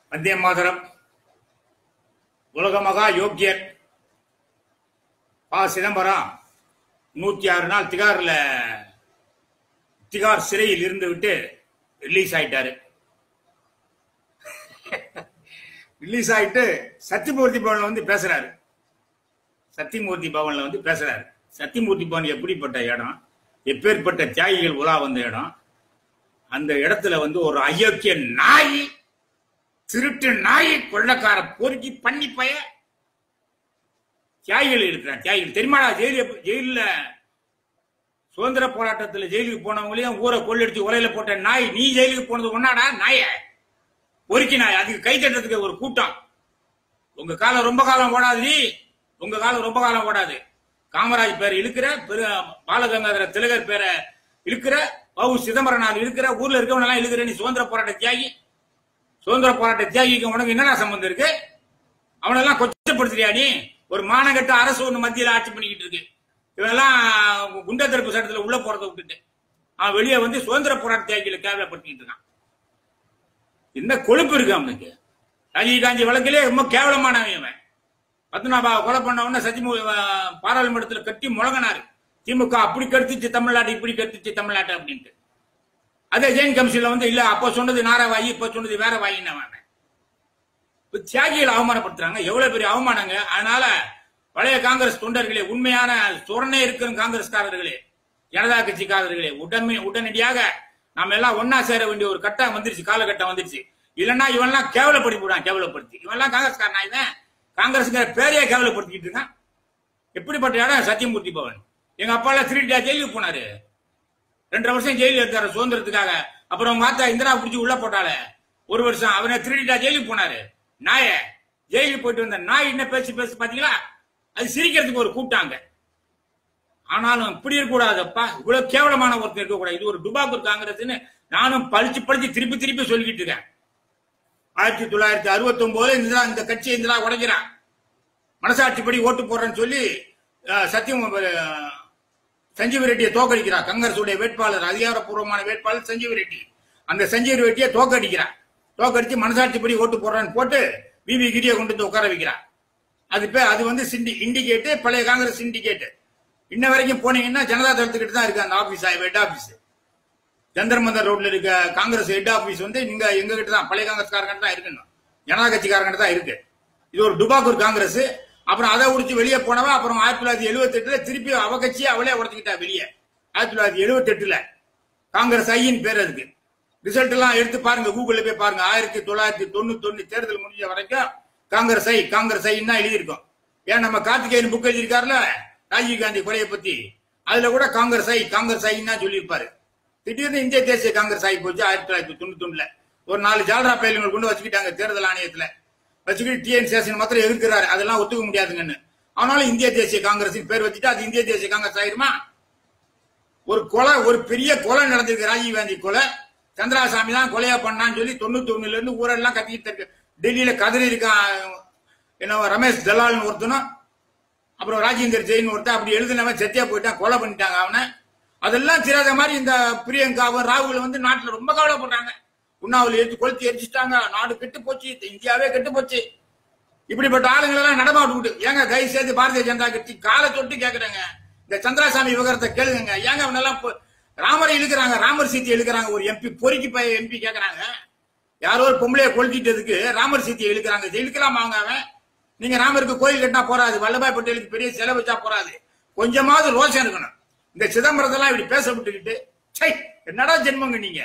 வந்தே மாதரம் உலக மகா யோக்கியர் ப சிதம்பரம் நூத்தி ஆறு நாள் திகார்ல திகார் சிறையில் இருந்து விட்டு ரிலீஸ் ஆயிட்டாரு ரிலீஸ் ஆயிட்டு சத்தியமூர்த்தி பவன்ல வந்து பேசுறாரு சத்தியமூர்த்தி பவன்ல வந்து பேசுறாரு சத்தியமூர்த்தி பவன் எப்படிப்பட்ட இடம் எப்பேற்பட்ட தியாகிகள் உலா வந்த இடம் அந்த இடத்துல வந்து ஒரு அயோக்கிய நாய் திருட்டு நாய் கொள்ளக்கார பொறுக்கி பண்ணி பய தியாகிகள் இருக்கிறான் தியாகிகள் தெரியுமாடா ஜெயில ஜெயில சுதந்திர போராட்டத்துல ஜெயிலுக்கு போனவங்களையும் ஊரை கொள்ளடிச்சு உரையில போட்ட நாய் நீ ஜெயிலுக்கு போனது ஒன்னாடா நாய பொறுக்கி நாய் அதுக்கு கை தட்டுறதுக்கு ஒரு கூட்டம் உங்க காலம் ரொம்ப காலம் ஓடாது நீ உங்க காலம் ரொம்ப காலம் ஓடாது காமராஜ் பேரை இழுக்கிற பெரு பாலகங்காதர திலகர் பேரை இழுக்கிற பவு சிதம்பரனார் இருக்கிற ஊர்ல இருக்கவங்க எல்லாம் இழுக்கிற நீ சுதந்திர போராட்ட தியாகி சுதந்திர போராட்ட தியாகிக்கு உனக்கு என்னடா சம்பந்தம் இருக்கு அவனெல்லாம் கொச்சப்படுத்துறியா நீ ஒரு மானகட்ட அரசு ஒண்ணு மத்தியில ஆட்சி பண்ணிக்கிட்டு இருக்கு இவெல்லாம் குண்ட தடுப்பு சட்டத்துல உள்ள போறதை விட்டுட்டு அவன் வெளியே வந்து சுதந்திர போராட்ட தியாகிகளை கேவலப்படுத்திக்கிட்டு இருக்கான் என்ன கொழுப்பு இருக்கு அவனுக்கு ராஜீவ் காந்தி வழக்கிலே ரொம்ப கேவலமானவன் இவன் பத்மநாபா கொலை பண்ண உடனே சத்தியமு அஹ், பாராளுமன்றத்துல கட்டி முழங்கினாரு திமுக அப்படி கருத்துச்சு தமிழ்நாடு இப்படி கருத்துச்சு தமிழ்நாட்டை அப்படின்ட்டு அதே ஜெயின் கமிஷன்ல வந்து இல்ல அப்ப சொன்னது நார வாயி இப்ப சொன்னது வேற வாயின்னு அவன் இப்ப தியாகிகளை அவமானப்படுத்துறாங்க எவ்வளவு பெரிய அவமானங்க அதனால பழைய காங்கிரஸ் தொண்டர்களே உண்மையான சுரணே இருக்கிற காங்கிரஸ்காரர்களே ஜனதா கட்சிக்காரர்களே உடனே உடனடியாக நாம எல்லாம் ஒன்னா சேர வேண்டிய ஒரு கட்டம் வந்துருச்சு காலகட்டம் வந்துருச்சு இல்லைன்னா இவன்லாம் கேவலப்படுத்தி போடான் கேவலப்படுத்தி இவன்லாம் காங்கிரஸ்காரனா இவன் காங்கிரஸ்ங்கிற பேரையே கேவலப்படுத்திக்கிட்டு இருக்கான் எப்படிப்பட்ட இடம் சத்தியமூர்த்தி பவன் எங்க அப்பா எல்லாம் திருடியா ஜெயிலுக்கு போனாரு ரெண்டரை வருஷம் ஜெயிலில் இருந்தாரு சுதந்திரத்துக்காக அப்புறம் உங்க ஆத்தா இந்திரா பிடிச்சி உள்ள போட்டாலே ஒரு வருஷம் அவனை திருடிட்டா ஜெயிலுக்கு போனாரு நாய ஜெயிலுக்கு போயிட்டு வந்த நாய் என்ன பேச்சு பேசு பாத்தீங்களா அது சிரிக்கிறதுக்கு ஒரு கூப்பிட்டாங்க ஆனாலும் இப்படி இருக்கக்கூடாதப்பா இவ்வளவு கேவலமான ஒருத்தர் இருக்கக்கூடாது இது ஒரு டுபாக்கூர் காங்கிரஸ்னு நானும் பழிச்சு பழிச்சு திருப்பி திருப்பி சொல்லிக்கிட்டு இருக்கேன் ஆயிரத்தி தொள்ளாயிரத்தி அறுபத்தி ஒன்பதுல இந்திரா இந்த கட்சி இந்திரா உடைக்கிறான் மனசாட்சிப்படி ஓட்டு போடுறேன்னு சொல்லி அஹ், சத்தியம் அஹ், சஞ்சீவ் ரெட்டியை தோக்கடிக்கிறார் காங்கிரசுடைய வேட்பாளர் அதிகாரப்பூர்வமான வேட்பாளர் சஞ்சீவ் ரெட்டி அந்த சஞ்சீவ் ரெட்டியை தோக்கடிக்கிறார் தோக்கடிச்சு மனசாட்சிப்படி ஓட்டு போடுறான்னு போட்டு பிபி கிரியை கொண்டு வந்து உட்கார வைக்கிறார் அது பேர் அது வந்து சிண்டி இண்டிகேட்டு பழைய காங்கிரஸ் இண்டிகேட்டு இன்ன வரைக்கும் போனீங்கன்னா ஜனதா தளத்துக்கிட்ட தான் இருக்கு அந்த office head office Jantar Mantar ரோட்ல இருக்க காங்கிரஸ் ஹெட் ஆபீஸ் வந்து இங்க எங்க கிட்ட தான் பழைய காங்கிரஸ்காரங்க தான் இருக்கணும் ஜனதா கட்சிக்காரங்க தான் இருக்கு இது ஒரு டுபாக்கூர் காங்கிரஸ் அப்புறம் அதை உடிச்சு வெளியே போனவன் அப்புறம் ஆயிரத்தி தொள்ளாயிரத்தி எழுபத்தி எட்டுல திருப்பி அவ கட்சியை அவளே உடச்சுக்கிட்டா வெளியே ஆயிரத்தி தொள்ளாயிரத்தி எழுபத்தி எட்டுல காங்கிரஸ் ஐயின் பேர் அதுக்கு ரிசல்ட் எல்லாம் எடுத்து பாருங்க கூகுள்ல போய் பாருங்க ஆயிரத்தி தொள்ளாயிரத்தி தொண்ணூத்தி ஒண்ணு தேர்தல் முடிஞ்ச வரைக்கும் காங்கிரஸ் ஐ காங்கிரஸ் ஐன்னு தான் எழுதியிருக்கோம் ஏன் நம்ம கார்த்திகேயன் புக் எழுதியிருக்காருல ராஜீவ் காந்தி கொலையை பத்தி அதுல கூட காங்கிரஸ் ஐ காங்கிரஸ் ஐன்னு தான் சொல்லியிருப்பாரு திடீர்னு இந்திய தேசிய காங்கிரஸ் ஆகி போச்சு ஆயிரத்தி தொள்ளாயிரத்தி தொண்ணூத்தி ஒண்ணுல ஒரு நாலு ஜால்ரா பயிலுங்கள் கொண்டு வச்சுக்கிட்டாங்க தேர்தல் ஆணையத்துல வச்சுக்கிட்டு டிஎன் சேஷன் மாத்திரம் எதிர்க்கிறாரு அதெல்லாம் ஒத்துக்க முடியாதுங்கன்னு ஆனாலும் இந்திய தேசிய காங்கிரஸ் பேர் வச்சுட்டு அது இந்திய தேசிய காங்கிரஸ் ஆயிருமா ஒரு கொலை ஒரு பெரிய கொலை நடந்திருக்கு ராஜீவ் காந்தி கொலை சந்திராசாமி தான் கொலையா பண்ணான்னு சொல்லி தொண்ணூத்தி ஒண்ணுல இருந்து ஊரெல்லாம் கத்திக்கிட்டு இருக்கு டெல்லியில கதறி இருக்கான் என்ன ரமேஷ் தலால்னு ஒருத்தனும் அப்புறம் ராஜேந்தர் ஜெயின் ஒருத்தன் அப்படி எழுதினவன் செத்தியா போயிட்டான் கொலை பண்ணிட்டாங்க அவனை அதெல்லாம் தெரியாத மாதிரி இந்த பிரியங்காவும் ராகுல் வந்து நாட்டுல ரொம்ப கவலைப்படுறாங்க உண்ணாவில் எடுத்து கொளுத்தி எரிச்சிட்டாங்க நாடு கெட்டு போச்சு இந்தியாவே கெட்டு போச்சு இப்படிப்பட்ட ஆளுங்களை எல்லாம் நடமாட்டு விட்டு ஏங்க தயவு செய்து பாரதிய ஜனதா கட்சி காலை தொட்டு கேக்குறாங்க இந்த சந்திராசாமி விவகாரத்தை கேளுங்க ஏங்க அவனெல்லாம் பொ- ராமரை இழுக்கிறாங்க ராமர் சீத்தை இழுக்கிறாங்க ஒரு எம்பி பொறுக்கி பைய எம்பி கேக்குறாங்க யாரோ ஒரு பொம்பளைய கொளுத்திட்டதுக்கு ராமர் சீத்தையை இழுக்கிறாங்க இதை இழுக்கலாமா அவங்க அவன் நீங்க ராமருக்கு கோயில் கட்டினா போறாது வல்லபாய் பட்டேலுக்கு பெரிய செலவு வச்சா போறாது கொஞ்சமாவது ரோஷம் இருக்கணும் இந்த சிதம்பரத்தெல்லாம் இப்படி பேச விட்டுக்கிட்டு சை என்னடா ஜென்மங்க நீங்க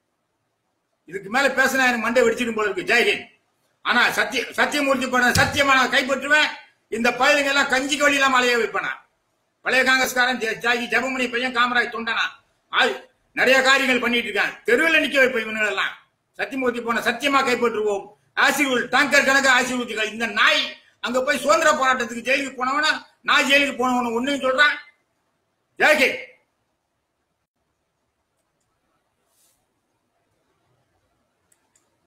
இதுக்கு மேல பேசினா எனக்கு மண்டை வெடிச்சிடும் போல இருக்கு ஜெயஹிந்த் ஆனா சத்திய சத்தியமூர்த்தி பண்ண சத்தியமா நான் கைப்பற்றுவேன் இந்த பயலுங்க எல்லாம் கஞ்சிக்கு வழியெல்லாம் அலைய வைப்பேனா பழைய காங்கிரஸ்காரன் ஜெ- ஜாகி ஜெபமணி பையன் காமராஜ் தொண்டனா ஆள் நிறைய காரியங்கள் பண்ணிட்டு இருக்காங்க தெருவில் நிக்க வைப்ப இவங்க எல்லாம் சத்தியமூர்த்தி போன சத்தியமா கைப்பற்றுவோம் ஆசிரியர் டேங்கர் கணக்கு ஆசிரியர்கள் இந்த நாய் அங்க போய் சுதந்திர போராட்டத்துக்கு ஜெயிலுக்கு போனவனா நான் ஜெயிலுக்கு போனவன ஒண்ணுன்னு சொல்றான் ஜெயகே